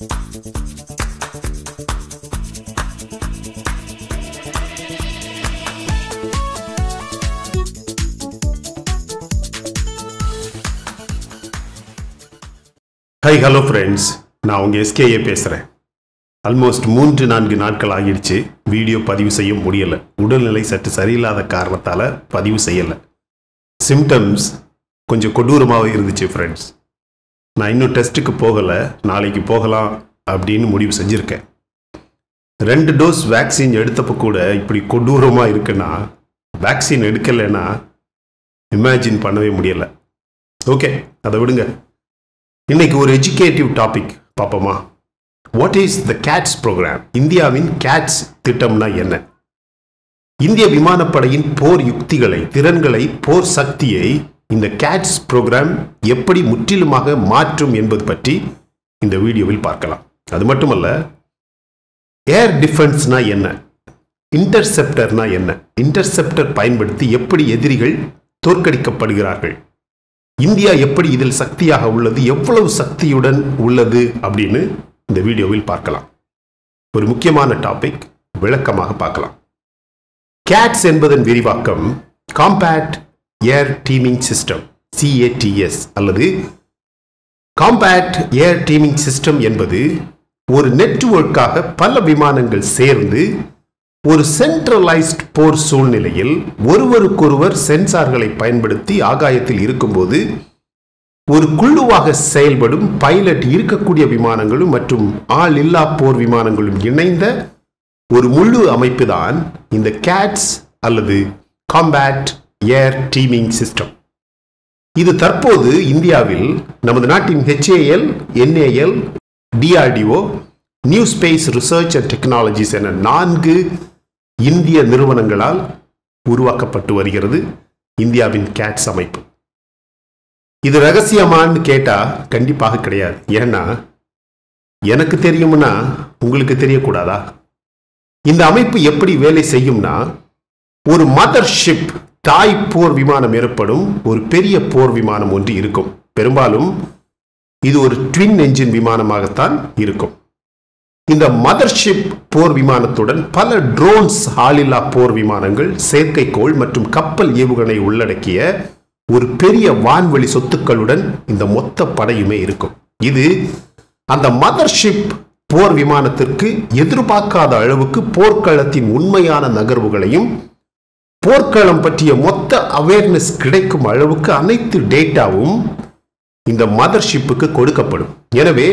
high hello friends நான் உங்கள் SKA பேசுகிறேன் ஆல்மோஸ்ட் மூன்று நான்கு நாட்கள் ஆகிடுச்சு வீடியோ பதிவு செய்ய முடியலை உடல்நிலை சற்று சரியில்லாத காரணத்தால் பதிவு செய்யலை சிம்டம்ஸ் கொஞ்சம் கொடூரமாகவே இருந்துச்சு ஃப்ரெண்ட்ஸ் நான் இன்னும் டெஸ்ட்டுக்கு போகலை நாளைக்கு போகலாம் அப்படின்னு முடிவு செஞ்சுருக்கேன் ரெண்டு டோஸ் வேக்சின் எடுத்தப்போ கூட இப்படி கொடூரமாக இருக்குன்னா வேக்சின் எடுக்கலைன்னா இமேஜின் பண்ணவே முடியலை ஓகே அதை விடுங்க இன்னைக்கு ஒரு எஜுகேட்டிவ் டாபிக் பார்ப்போமா what is the CATS program இந்தியாவின் கேட்ஸ் திட்டம்னா என்ன இந்திய விமானப்படையின் போர் யுக்திகளை திறன்களை போர் சக்தியை இந்த கேட்ஸ் ப்ரோக்ராம் எப்படி முற்றிலுமாக மாற்றும் என்பது பற்றி இந்த வீடியோவில் பார்க்கலாம் அது மட்டுமல்ல ஏர் டிஃபென்ஸ்னா என்ன இன்டர்செப்டர்னா என்ன இன்டர்செப்டர் பயன்படுத்தி எப்படி எதிரிகள் தோற்கடிக்கப்படுகிறார்கள் இந்தியா எப்படி இதில் சக்தியாக உள்ளது எவ்வளவு சக்தியுடன் உள்ளது அப்படின்னு இந்த வீடியோவில் பார்க்கலாம் ஒரு முக்கியமான டாபிக் விளக்கமாக பார்க்கலாம் கேட்ஸ் என்பதன் விரிவாக்கம் combat air teaming system C A T S அல்லது காம்பேக்ட் ஏர் டீமிங் சிஸ்டம் என்பது ஒரு நெட்வொர்க்காக பல விமானங்கள் சேர்ந்து ஒரு சென்ட்ரலைஸ்ட் போர் சூழ்நிலையில் ஒருவருக்கொருவர் சென்சார்களை பயன்படுத்தி ஆகாயத்தில் இருக்கும்போது ஒரு குழுவாக செயல்படும் பைலட் இருக்கக்கூடிய விமானங்களும் மற்றும் ஆள் இல்லா போர் விமானங்களும் இணைந்த ஒரு முழு அமைப்பு தான் இந்த கேட்ஸ் அல்லது காம்பேக்ட் ஏர் டீமிங் சிஸ்டம் இது தற்போது இந்தியாவில் நமது நாட்டின் HAL NAL DRDO new space research and technologies என நான்கு இந்திய நிறுவனங்களால் உருவாக்கப்பட்டு வருகிறது இந்தியாவின் கேட்ஸ் அமைப்பு இது ரகசியமான்னு கேட்டா கண்டிப்பாக கிடையாது ஏன்னா எனக்கு தெரியும்னா உங்களுக்கு தெரியக்கூடாதா இந்த அமைப்பு எப்படி வேலை செய்யும்னா ஒரு மதர்ஷிப் தாய் போர் விமானம் ஏற்படும் ஒரு பெரிய போர் விமானம் ஒன்று இருக்கும் பெரும்பாலும் இது ஒரு ட்வின் என்ஜின் விமானமாகத்தான் இருக்கும் இந்த மதர்ஷிப் போர் விமானத்துடன் பல ட்ரோன்ஸ் ஆளில்லா போர் விமானங்கள் செயற்கைக்கோள் மற்றும் கப்பல் ஏவுகணை உள்ளடக்கிய ஒரு பெரிய வான்வெளி சொத்துக்களுடன் இந்த மொத்த படையுமே இருக்கும் இது அந்த மதர்ஷிப் போர் விமானத்திற்கு எதிர்பார்க்காத அளவுக்கு போர்க்களத்தின் உண்மையான நகர்வுகளையும் போர்க்களம் பற்றிய மொத்த அவேர்னஸ் கிடைக்கும் அளவுக்கு அனைத்து டேட்டாவும் இந்த மதர்ஷிப்புக்கு கொடுக்கப்படும் எனவே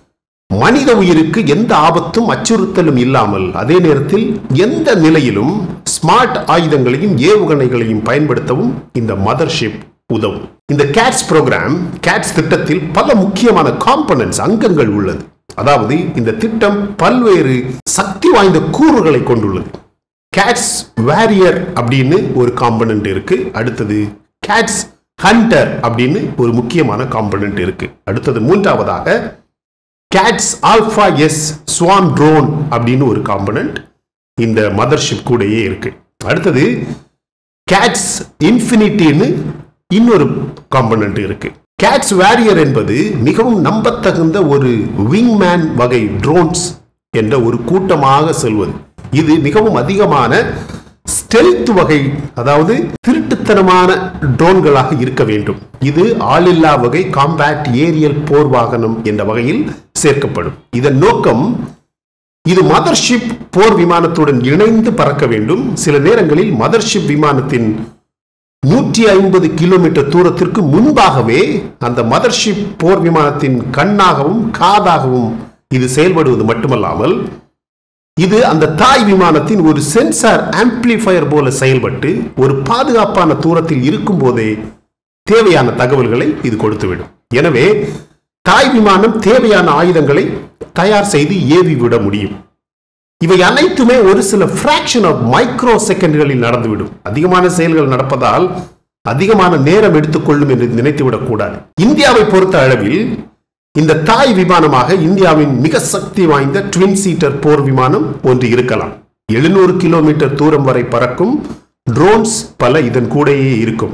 மனித உயிருக்கு எந்த ஆபத்தும் அச்சுறுத்தலும் இல்லாமல் அதே நேரத்தில் எந்த நிலையிலும் ஸ்மார்ட் ஆயுதங்களையும் ஏவுகணைகளையும் பயன்படுத்தவும் இந்த மதர்ஷிப் உதவும் இந்த கேட்ஸ் ப்ரோக்ராம் கேட்ஸ் திட்டத்தில் பல முக்கியமான காம்பனன்ட்ஸ் அங்கங்கள் உள்ளது அதாவது இந்த திட்டம் பல்வேறு சக்தி வாய்ந்த கூறுகளை கொண்டுள்ளது கேட்ஸ் வேரியர் அப்படின்னு ஒரு காம்பனன்ட் இருக்கு அடுத்தது கேட்ஸ் ஹண்டர் அப்படின்னு ஒரு முக்கியமான காம்பனன்ட் இருக்கு அடுத்தது மூன்றாவதாக CATS alpha S swarm drone அப்படின்னு ஒரு காம்பனன்ட் இந்த மதர்ஷிப் கூடயே இருக்கு அடுத்தது கேட்ஸ் இன்ஃபினிட்டின்னு இன்னொரு காம்பனன்ட் இருக்கு கேட்ஸ் வேரியர் என்பது மிகவும் நம்பத்தகுந்த ஒரு விங்மேன் வகை ட்ரோன்ஸ் என்ற ஒரு கூட்டமாக செல்வது இது மிகவும் அதிகமான ஸ்டெல்த் வகை அதாவது திருட்டுத்தனமான ட்ரோன்களாக இருக்க வேண்டும் இது ஆளில்லா வகை காம்பேக்ட் ஏரியல் போர் வாகனம் என்ற வகையில் சேர்க்கப்படும் இதன் நோக்கம் இது மதர்ஷிப் போர் விமானத்துடன் இணைந்து பறக்க வேண்டும் சில நேரங்களில் மதர்ஷிப் விமானத்தின் நூற்றி ஐம்பது கிலோமீட்டர் தூரத்திற்கு முன்பாகவே அந்த மதர்ஷிப் போர் விமானத்தின் கண்ணாகவும் காதாகவும் இது செயல்படுவது மட்டுமல்லாமல் இது அந்த தாய் விமானத்தின் ஒரு சென்சார் ஆம்பிளிஃபயர் போல செயல்பட்டு ஒரு பாதுகாப்பான தூரத்தில் இருக்கும் போதே தேவையான தகவல்களை இது கொடுத்துவிடும் எனவே தாய் விமானம் தேவையான ஆயுதங்களை தயார் செய்து ஏவி விட முடியும் இவை அனைத்துமே ஒரு சில பிராக்ஷன் ஆஃப் மைக்ரோ செகண்ட்களில் நடந்துவிடும் அதிகமான செயல்கள் நடப்பதால் அதிகமான நேரம் எடுத்துக்கொள்ளும் என்று நினைத்துவிடக் கூடாது இந்தியாவை பொறுத்த அளவில் இந்த தாய் விமானமாக இந்தியாவின் மிக சக்தி வாய்ந்த ட்வின் சீட்டர் போர் விமானம் ஒன்று இருக்கலாம் எழுநூறு கிலோமீட்டர் தூரம் வரை பறக்கும் ட்ரோன்ஸ் பல இதன் கூடயே இருக்கும்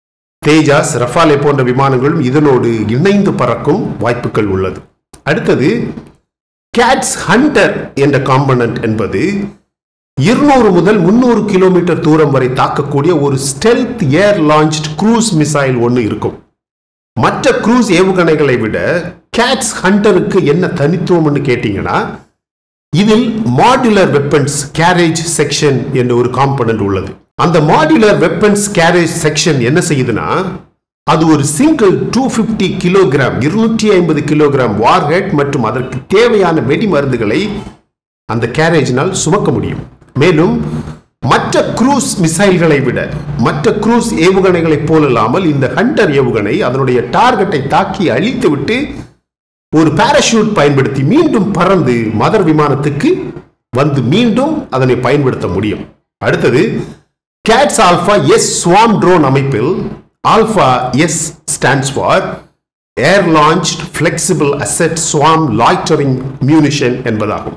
தேஜாஸ் ரஃபாலே போன்ற விமானங்களும் இதனோடு இணைந்து பறக்கும் வாய்ப்புகள் உள்ளது அடுத்தது கேட்ஸ் ஹண்டர் என்ற காம்பனன்ட் என்பது இருநூறு முதல் முன்னூறு கிலோமீட்டர் தூரம் வரை தாக்கக்கூடிய ஒரு stealth air launched cruise missile ஒன்று இருக்கும் மற்ற க்ரூஸ் ஏவுகணைகளை விட கேட்ஸ் ஹண்டருக்கு என்ன தனித்துவம்னு கேட்டீங்கன்னா இதில் மாடுலர் வெப்பன்ஸ் கேரேஜ் செக்ஷன் என்ற ஒரு காம்பனன்ட் உள்ளது அந்த மாடுலர் வெப்பன்ஸ் கேரேஜ் செக்ஷன் என்ன செய்யுதுன்னா அது ஒரு சிங்கிள் டூ பிப்டி கிலோகிராம் இருநூற்றி ஐம்பது கிலோகிராம் வார்ஹெட் மற்றும் அதற்கு தேவையான வெடி மருந்துகளை அந்த கேரேஜினால் சுமக்க முடியும் மேலும் மற்ற குரூஸ் மிசைல்களை விட மற்ற குரூஸ் ஏவுகணைகளைப் போலல்லாமல் இந்த ஹண்டர் ஏவுகணை அதனுடைய டார்கெட்டை தாக்கி அழித்துவிட்டு ஒரு பாராஷூட் பயன்படுத்தி மீண்டும் பறந்து மதர் விமானத்துக்கு வந்து மீண்டும் அதனை பயன்படுத்த முடியும் அடுத்தது CATS alpha S swarm drone அமைப்பில் alpha S stands for air launched flexible asset swarm loitering munition என்பதாகும்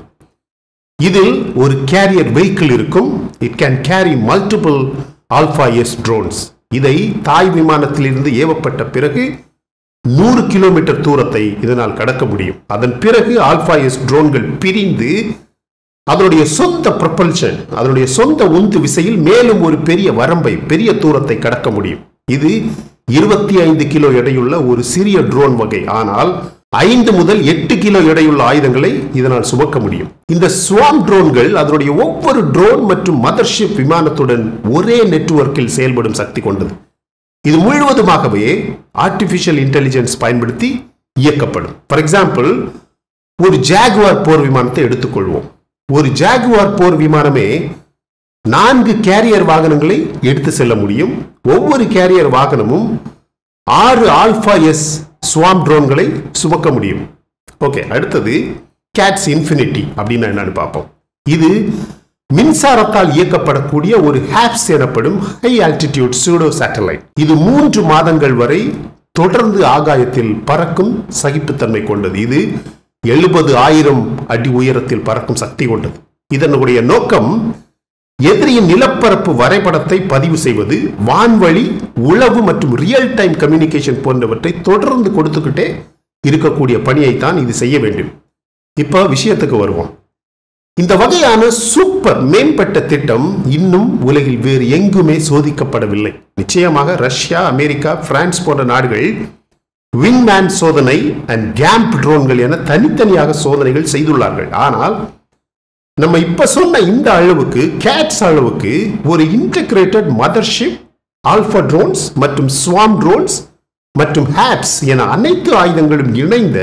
இதில் ஒரு கேரியர் வெஹிக்கிள் இருக்கும் it can carry multiple alpha S drones இதை தாய் விமானத்திலிருந்து ஏவப்பட்ட பிறகு நூறு கிலோமீட்டர் தூரத்தை இதனால் கடக்க முடியும் அதன் பிறகு ஆல்பா எஸ் ட்ரோன்கள் பிரிந்து அதனுடைய சொந்த ப்ரொபல்ஷன் அதனுடைய சொந்த உந்து விசையில் மேலும் ஒரு பெரிய வரம்பை பெரிய தூரத்தை கடக்க முடியும் இது இருபத்தி ஐந்து கிலோ எடையுள்ள ஒரு சிறிய ட்ரோன் வகை ஆனால் ஐந்து முதல் எட்டு கிலோ எடையுள்ள ஆயுதங்களை இதனால் சுமக்க முடியும் இந்த ஸ்வாம் ட்ரோன்கள் அதனுடைய ஒவ்வொரு ட்ரோன் மற்றும் மதர்ஷிப் விமானத்துடன் ஒரே நெட்வொர்க்கில் செயல்படும் சக்தி கொண்டது இது முழுவதுமாகவே ஆர்டிபிஷியல் இன்டெலிஜென்ஸ் பயன்படுத்தி இயக்கப்படும் ஃபார் எக்ஸாம்பிள் ஒரு ஜாகுவார் போர் விமானத்தை எடுத்துக்கொள்வோம் ஒரு ஜாகுவார் போர் விமானமே நான்கு கேரியர் வாகனங்களை எடுத்து செல்ல முடியும் ஒவ்வொரு கேரியர் வாகனமும் ஆறு ஆல்பா எஸ் ஸ்வாம் ட்ரோன்களை சுமக்க முடியும் ஓகே அடுத்தது கேட்ஸ் இன்ஃபினிட்டி அப்படின்னு என்னன்னு பார்ப்போம் இது மின்சாரத்தால் இயக்கப்படக்கூடிய ஒரு ஹேப்ஸ் எனப்படும் ஹை ஆல்டிடியூட் சூடோ சேட்டலைட் இது மூன்று மாதங்கள் வரை தொடர்ந்து ஆகாயத்தில் பறக்கும் சகிப்புத்தன்மை கொண்டது இது எழுபது ஆயிரம் அடி உயரத்தில் பறக்கும் சக்தி கொண்டது இதனுடைய நோக்கம் எதிரியின் நிலப்பரப்பு வரைபடத்தை பதிவு செய்வது வான்வழி உளவு மற்றும் ரியல் டைம் கம்யூனிகேஷன் போன்றவற்றை தொடர்ந்து கொடுத்துக்கிட்டே இருக்கக்கூடிய பணியைத்தான் இது செய்ய வேண்டும் இப்போ விஷயத்துக்கு வருவோம் இந்த வகையான சூப்பர் மேம்பட்ட திட்டம் இன்னும் உலகில் வேறு எங்குமே சோதிக்கப்படவில்லை நிச்சயமாக ரஷ்யா அமெரிக்கா பிரான்ஸ் போன்ற நாடுகள் விங்மேன் சோதனை அண்ட் கேம்ப் ட்ரோன்கள் என தனித்தனியாக சோதனைகள் செய்துள்ளார்கள் ஆனால் நம்ம இப்ப சொன்ன இந்த அளவுக்கு கேட்ஸ் அளவுக்கு ஒரு இன்டகிரேட்டட் மதர்ஷிப் ஆல்பா ட்ரோன்ஸ் மற்றும் ஸ்வாம் ட்ரோன்ஸ் மற்றும் ஹேப்ஸ் என அனைத்து ஆயுதங்களும் இணைந்த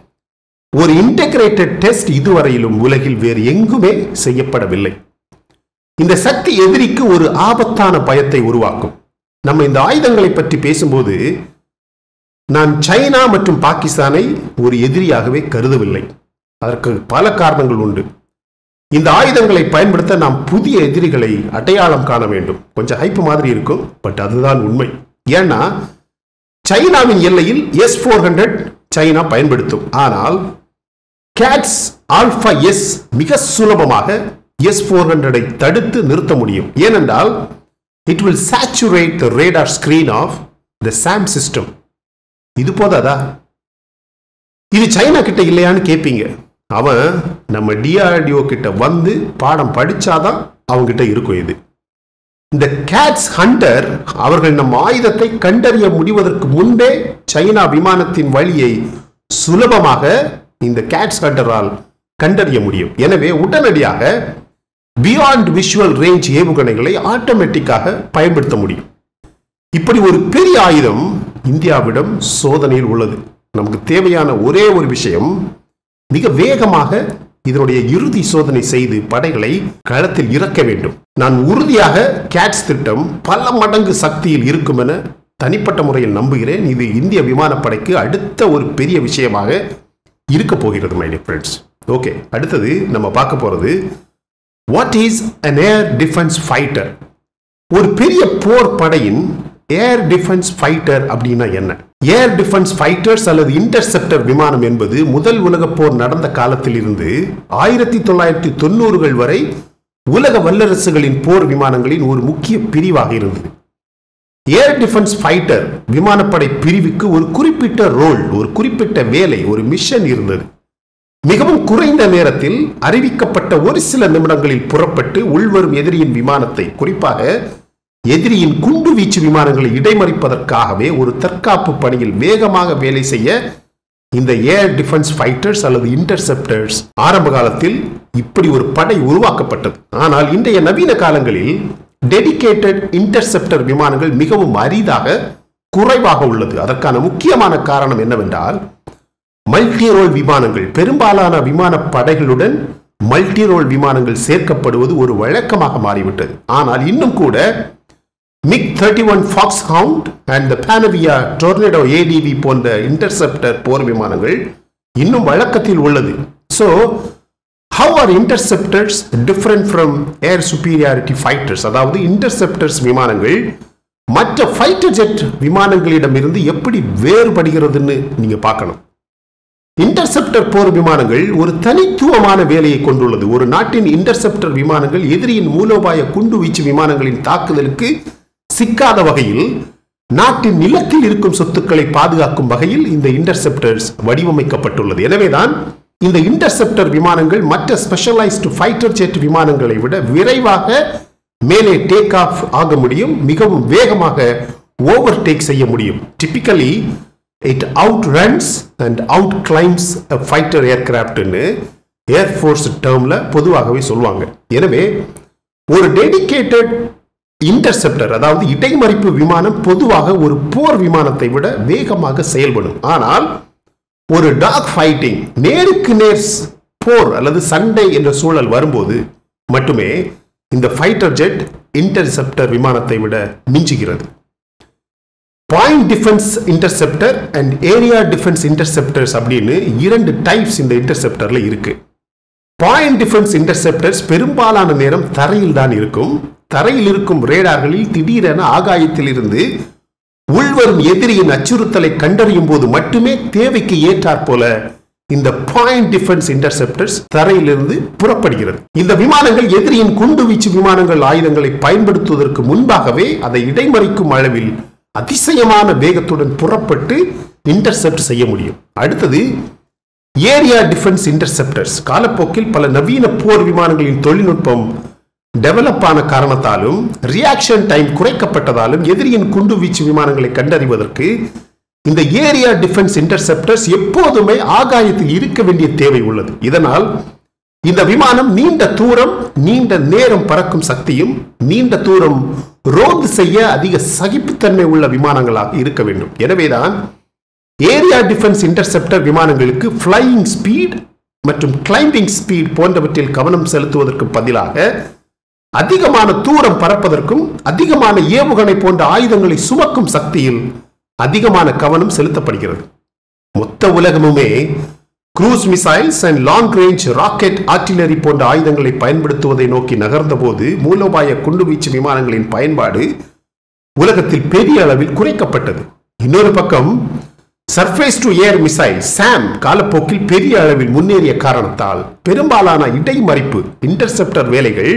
ஒரு இன்டகிரேட்டட் டெஸ்ட் இதுவரையிலும் உலகில் வேறு எங்குமே செய்யப்படவில்லை இந்த சக்தி எதிரிக்கு ஒரு ஆபத்தான பயத்தை உருவாக்கும் நம்ம இந்த ஆயுதங்களை பற்றி பேசும்போது நான் சைனா மற்றும் பாகிஸ்தானை ஒரு எதிரியாகவே கருதவில்லை அதற்கு பல காரணங்கள் உண்டு இந்த ஆயுதங்களை பயன்படுத்த நாம் புதிய எதிரிகளை அடையாளம் காண வேண்டும் கொஞ்சம் ஹைப் மாதிரி இருக்கும் பட் அதுதான் உண்மை ஏன்னா சைனாவின் எல்லையில் எஸ் ஃபோர் ஹண்ட்ரட் சைனா பயன்படுத்தும் ஆனால் கேட்ஸ் ஆல்பா எஸ் மிக சுலபமாக எஸ் ஃபோர் ஹண்ட்ரடை தடுத்து நிறுத்த முடியும் ஏனென்றால் it will saturate the radar screen of the SAM system இது போதாதா இது சைனா கிட்ட இல்லையான்னு கேட்பீங்க அவன் நம்ம டிஆர்டிஓ கிட்ட வந்து பாடம் படிச்சாதான் அவங்கிட்ட இருக்கும் இது இந்த கேட்ஸ் ஹண்டர் அவர்கள் நம் ஆயுதத்தை கண்டறிய முடிவதற்கு முன்பே சைனா விமானத்தின் வழியை சுலபமாக இந்த கேட்ஸ் ஹண்டரால் கண்டறிய முடியும் எனவே உடனடியாக பியாண்ட் விஷுவல் ரேஞ்ச் ஏவுகணைகளை ஆட்டோமேட்டிக்காக பயன்படுத்த முடியும் இப்படி ஒரு பெரிய ஆயுதம் இந்தியாவிடம் சோதனையில் உள்ளது நமக்கு தேவையான ஒரே ஒரு விஷயம் மிக வேகமாக இதனுடைய இறுதி சோதனை செய்து படைகளை களத்தில் இறக்க வேண்டும் நான் உறுதியாக கேட்ஸ் திட்டம் பல மடங்கு சக்தியில் இருக்கும் என தனிப்பட்ட முறையில் நம்புகிறேன் இது இந்திய விமானப்படைக்கு அடுத்த ஒரு பெரிய விஷயமாக இருக்க போகிறது மை ஃப்ரெண்ட்ஸ் ஓகே அடுத்தது நம்ம பார்க்க போறது what is an air defence fighter ஒரு பெரிய போர் படையின் ஏர் டிஃபென்ஸ் ஃபைட்டர் அப்படின்னா என்ன ஏர் டிஃபென்ஸ் ஃபைட்டர்ஸ் அல்லது இன்டர்செப்டர் விமானம் என்பது முதல் உலகப் போர் நடந்த காலத்தில் இருந்து ஆயிரத்தி தொள்ளாயிரத்தி தொண்ணூறுகள் வரை உலக வல்லரசுகளின் போர் விமானங்களின் ஒரு முக்கிய பிரிவாக இருந்தது ஏர் டிஃபென்ஸ் ஃபைட்டர் விமானப்படை பிரிவுக்கு ஒரு குறிப்பிட்ட ரோல் ஒரு குறிப்பிட்ட வேலை ஒரு மிஷன் இருந்தது மிகவும் குறைந்த நேரத்தில் அறிவிக்கப்பட்ட ஒரு சில நிமிடங்களில் புறப்பட்டு உள்வரும் எதிரியின் விமானத்தை குறிப்பாக எதிரியின் குண்டு வீச்சு விமானங்களை இடைமறிப்பதற்காகவே ஒரு தற்காப்பு பணியில் வேகமாக வேலை செய்ய இந்த ஏர் டிஃபென்ஸ் ஃபைட்டர்ஸ் அல்லது இன்டர்செப்டர்ஸ் ஆரம்ப காலத்தில் இப்படி ஒரு படை உருவாக்கப்பட்டது ஆனால் இன்றைய நவீன காலங்களில் டெடிகேட்டட் இன்டர்செப்டர் விமானங்கள் மிகவும் அரிதாக குறைவாக உள்ளது அதற்கான முக்கியமான காரணம் என்னவென்றால் மல்டி ரோல் விமானங்கள் பெரும்பாலான விமான படைகளுடன் மல்டி ரோல் விமானங்கள் சேர்க்கப்படுவது ஒரு வழக்கமாக மாறிவிட்டது ஆனால் இன்னும் கூட MiG thirty one Foxhound and the Panavia Tornado ADV போன்ற இன்டர்செப்டர் போர் விமானங்கள் இன்னும் வழக்கத்தில் உள்ளது so how are interceptors different from air superiority fighters அதாவது இன்டர்செப்டர்ஸ் விமானங்கள் மற்ற ஃபைட்டர் ஜெட் விமானங்களிடமிருந்து எப்படி வேறுபடுகிறதுன்னு நீங்க பார்க்கணும் இன்டர்செப்டர் போர் விமானங்கள் ஒரு தனித்துவமான வேலையை கொண்டுள்ளது ஒரு நாட்டின் இன்டர்செப்டர் விமானங்கள் எதிரியின் மூலோபாய குண்டு வீச்சு விமானங்களின் தாக்குதலுக்கு சிக்காத வகையில் நாட்டின் நிலத்தில் இருக்கும் சொத்துக்களை பாதுகாக்கும் வகையில் இந்த இன்டர்செப்டர்ஸ் வடிவமைக்கப்பட்டுள்ளது எனவேதான் இந்த இன்டர்செப்டர் விமானங்கள் மற்ற ஸ்பெஷலைஸ்டு ஃபைட்டர் ஜெட் விமானங்களை விட விரைவாக மேலே டேக் ஆஃப் ஆக முடியும் மிகவும் வேகமாக ஓவர் டேக் செய்ய முடியும் typically it outruns and outclimbs fighter ஏர்கிராஃப்ட்னு ஏர்ஃபோர்ஸ் டேர்மில் பொதுவாகவே சொல்லுவாங்க எனவே ஒரு டெடிகேட்டட் இன்டர்செப்டர் அதாவது இடைமறிப்பு விமானம் பொதுவாக ஒரு போர் விமானத்தை விட வேகமாக செயல்படும் ஆனால் ஒரு டாக் ஃபைட்டிங் நேருக்கு நேர் போர் அல்லது சண்டை என்ற சூழல் வரும்போது மட்டுமே இந்த ஃபைட்டர் ஜெட் இன்டர்செப்டர் விமானத்தை விட மிஞ்சுகிறது point defence interceptor and area defence interceptors அப்படின்னு இரண்டு டைப்ஸ் இந்த இன்டர்செப்டர்ல இருக்கு பாயிண்ட் டிஃபென்ஸ் இன்டர்செப்டர்ஸ் பெரும்பாலான நேரம் தரையில் தான் இருக்கும் தரையில் இருக்கும் ரேடார்களில் திடீரென ஆகாயத்தில் இருந்து உள்வரும் எதிரியின் அச்சுறுத்தலை கண்டறியும் போது மட்டுமே தேவைக்கு ஏற்றாற் போல இந்த பாயிண்ட் டிஃபென்ஸ் இன்டர்செப்டர்ஸ் தரையிலிருந்து புறப்படுகிறது இந்த விமானங்கள் எதிரியின் குண்டு வீச்சு விமானங்கள் ஆயுதங்களை பயன்படுத்துவதற்கு முன்பாகவே அதை இடைமறிக்கும் அளவில் அதிசயமான வேகத்துடன் புறப்பட்டு இன்டர்செப்ட் செய்ய முடியும் அடுத்தது ஏரியா டிஃபென்ஸ் இன்டர்செப்டர்ஸ் காலப்போக்கில் பல நவீன போர் விமானங்களின் தொழில்நுட்பம் டெவலப் ஆன காரணத்தாலும் ரியாக்ஷன் டைம் குறைக்கப்பட்டதாலும் எதிரியின் குண்டு வீச்சு விமானங்களை கண்டறிவதற்கு இந்த ஏரியா டிஃபென்ஸ் இன்டர்செப்டர்ஸ் எப்போதுமே ஆகாயத்தில் இருக்க வேண்டிய தேவை உள்ளது இதனால் இந்த விமானம் நீண்ட தூரம் நீண்ட நேரம் பறக்கும் சக்தியும் நீண்ட தூரம் ரோந்து செய்ய அதிக சகிப்புத்தன்மை உள்ள விமானங்களாக இருக்க வேண்டும் எனவேதான் ஏரியா டிஃபென்ஸ் இன்டர்செப்டர் விமானங்களுக்கு ஃப்ளையிங் ஸ்பீட் மற்றும் கிளைம்பிங் ஸ்பீட் போன்றவற்றில் கவனம் செலுத்துவதற்கு பதிலாக அதிகமான தூரம் பறப்பதற்கும் அதிகமான ஏவுகணை போன்ற ஆயுதங்களை சுமக்கும் சக்தியில் அதிகமான கவனம் செலுத்தப்படுகிறது மொத்த உலகமுமே cruise missiles and long range rocket artillery போன்ற ஆயுதங்களை பயன்படுத்துவதை நோக்கி நகர்ந்தபோது மூலோபாய குண்டுவீச்சு விமானங்களின் பயன்பாடு உலகத்தில் பெரிய அளவில் குறைக்கப்பட்டது இன்னொரு பக்கம் surface to air missile SAM காலப்போக்கில் பெரிய அளவில் முன்னேறிய காரணத்தால் பெரும்பாலான இடைமறிப்பு இன்டர்செப்டர் வேலைகள்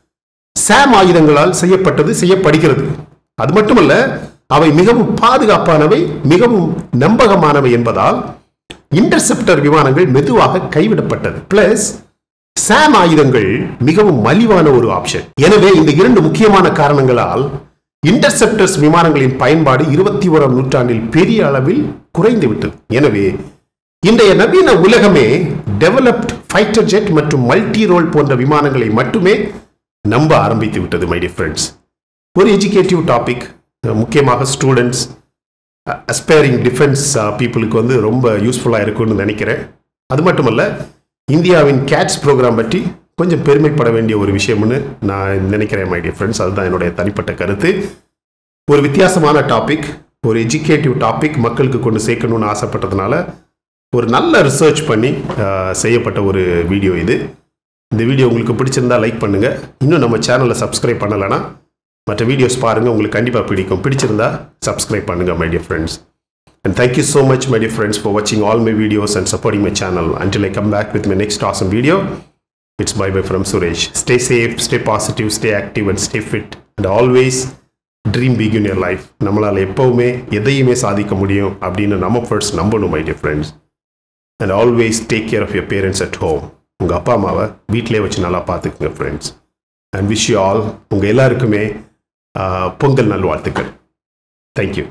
சாம் ஆயுதங்களால் செய்யப்பட்டது செய்யப்படுகிறது அது மட்டுமல்ல அவை மிகவும் பாதுகாப்பானவை மிகவும் நம்பகமானவை என்பதால் இன்டர்செப்டர் விமானங்கள் மெதுவாக கைவிடப்பட்டது பிளஸ் சாம் ஆயுதங்கள் மிகவும் மலிவான ஒரு ஆப்ஷன் எனவே இந்த இரண்டு முக்கியமான காரணங்களால் இன்டர்செப்டர்ஸ் விமானங்களின் பயன்பாடு இருபத்தி ஓராம் நூற்றாண்டில் பெரிய அளவில் குறைந்து விட்டது எனவே இன்றைய நவீன உலகமே டெவலப்ட் ஃபைட்டர் ஜெட் மற்றும் மல்டி ரோல் போன்ற விமானங்களை மட்டுமே நம்ப ஆரம்பித்து விட்டது மை டியர் ஃப்ரெண்ட்ஸ் ஒரு எஜுகேட்டிவ் டாபிக் முக்கியமாக ஸ்டூடெண்ட்ஸ் அஸ்பைரிங் டிஃபென்ஸ் பீப்புளுக்கு வந்து ரொம்ப யூஸ்ஃபுல்லாக இருக்கும்னு நினைக்கிறேன் அது மட்டுமல்ல இந்தியாவின் கேட்ஸ் ப்ரோக்ராம் பற்றி கொஞ்சம் பெருமைப்பட வேண்டிய ஒரு விஷயம்னு நான் நினைக்கிறேன் மை டியர் ஃப்ரெண்ட்ஸ் அதுதான் என்னுடைய தனிப்பட்ட கருத்து ஒரு வித்தியாசமான டாபிக் ஒரு எஜுகேட்டிவ் டாபிக் மக்களுக்கு கொண்டு சேர்க்கணும்னு ஆசைப்பட்டதுனால ஒரு நல்ல ரிசர்ச் பண்ணி அஹ், செய்யப்பட்ட ஒரு வீடியோ இது இந்த வீடியோ உங்களுக்கு பிடிச்சிருந்தா லைக் பண்ணுங்க இன்னும் நம்ம சேனலை சப்ஸ்கிரைப் பண்ணலைன்னா மற்ற வீடியோஸ் பாருங்க உங்களுக்கு கண்டிப்பாக பிடிக்கும் பிடிச்சிருந்தா சப்ஸ்கிரைப் பண்ணுங்க my dear friends and thank you so much my dear friends for வாட்சிங் all my videos and supporting my channel until I come back with my next awesome video it's bye bye from Suresh stay safe stay positive stay active and stay fit and always dream big in your life நம்மளால் எப்போவுமே எதையுமே சாதிக்க முடியும் அப்படின்னு நம்ம first நம்பணும் my dear friends and always take care of your parents at home உங்கள் அப்பா அம்மாவை வீட்டிலே வச்சு நல்லா பார்த்துக்குங்க friends and wish you all உங்கள் எல்லாருக்குமே ஆஹ், பொங்கல் நல்வாழ்த்துக்கள் தேங்க்யூ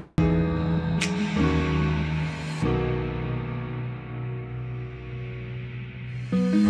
thank